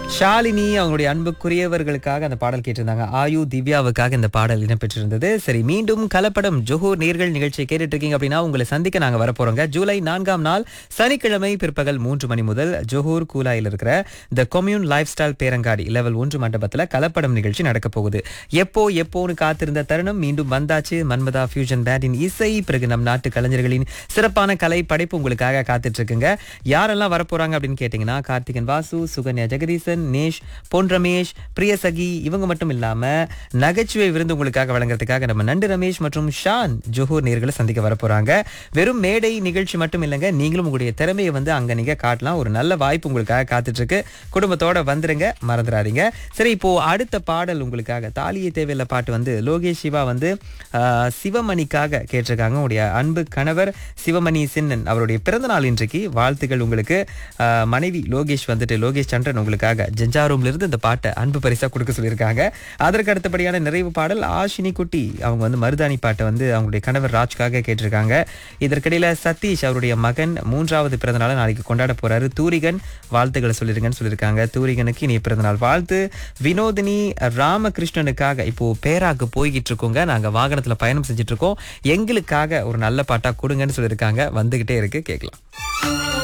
ஷாலினி அவங்களுடைய அன்புக்குரியவர்களுக்காக அந்த பாடல் கேட்டிருந்தாங்க ஆயு திவ்யாவுக்காக இந்த பாடல் இடம்பெற்றிருந்தது சரி மீண்டும் கலப்படம் ஜோஹூர் நேர்கள் நிகழ்ச்சியை கேட்டுட்டு இருக்கீங்க அப்படின்னா உங்களை சந்திக்க நாங்க வரப்போறோங்க ஜூலை நான்காம் நாள் சனிக்கிழமை பிற்பகல் மூன்று மணி முதல் ஜோஹூர் கூலாயில் இருக்கிற த கொம்யூன் லைஃப் ஸ்டைல் பேரங்காடி லெவல் ஒன்று மண்டபத்துல கலப்படம் நிகழ்ச்சி நடக்க போகுது எப்போ எப்போன்னு காத்திருந்த தருணம் மீண்டும் வந்தாச்சு மன்மதா ஃபியூஷன் பேண்டின் இசை பிறகு நம் நாட்டு கலைஞர்களின் சிறப்பான கலை படைப்பு உங்களுக்காக காத்துட்டு இருக்குங்க யாரெல்லாம் வரப்போறாங்க அப்படின்னு கேட்டீங்கன்னா கார்த்திகன் வாசு சுகன்யா ஜெகதீசன் நேஷ் பொன் ரமேஷ் பிரியசகி இவங்க மட்டும் இல்லாம நகைச்சுவை விருந்து உங்களுக்காக வழங்குறதுக்காக நம்ம நண்டு ரமேஷ் மற்றும் ஷான் ஜோஹூர் நேர்களை சந்திக்க வரப்போறாங்க வெறும் மேடை நிகழ்ச்சி மட்டும் இல்லைங்க நீங்களும் உங்களுடைய திறமையை வந்து அங்க நீங்க காட்டலாம் ஒரு நல்ல வாய்ப்பு உங்களுக்காக காத்துட்டு இருக்கு குடும்பத்தோட வந்துருங்க மறந்துடாதீங்க சரி இப்போ அடுத்த பாடல் உங்களுக்காக தாலியை தேவையில்ல பாட்டு வந்து லோகேஷ் சிவா வந்து ஆஹ், சிவமணிக்காக கேட்டிருக்காங்க உடைய அன்பு கணவர் சிவமணி சின்னன் அவருடைய பிறந்த நாள் இன்றைக்கு வாழ்த்துக்கள் உங்களுக்கு ஆஹ், மனைவி லோகேஷ் வந்துட்டு லோகேஷ் சந்திரன் உங்களுக்காக ஜெஞ்சாரூம்ல இருந்து இந்த பாட்டை அன்பு பரிசா கொடுக்க சொல்லியிருக்காங்க அதற்கு அடுத்தபடியான நிறைவு பாடல் ஆஷினி குட்டி அவங்க வந்து மருதாணி பாட்டை வந்து அவங்களுடைய கணவர் ராஜ்காக கேட்டிருக்காங்க இதற்கிடையில சதீஷ் அவருடைய மகன் மூன்றாவது பிறந்தநாளை நாளைக்கு கொண்டாட போறாரு தூரிகன் வாழ்த்துக்களை சொல்லிருங்கன்னு சொல்லியிருக்காங்க தூரிகனுக்கு இனி பிறந்தநாள் வாழ்த்து வினோதினி ராமகிருஷ்ணனுக்காக இப்போ பேராக்கு போய்கிட்டு இருக்கோங்க நாங்க வாகனத்துல பயணம் செஞ்சுட்டு இருக்கோம் எங்களுக்காக ஒரு நல்ல பாட்டா கொடுங்கன்னு சொல்லியிருக்காங்க வந்துகிட்டே இருக்கு கேட்கலாம்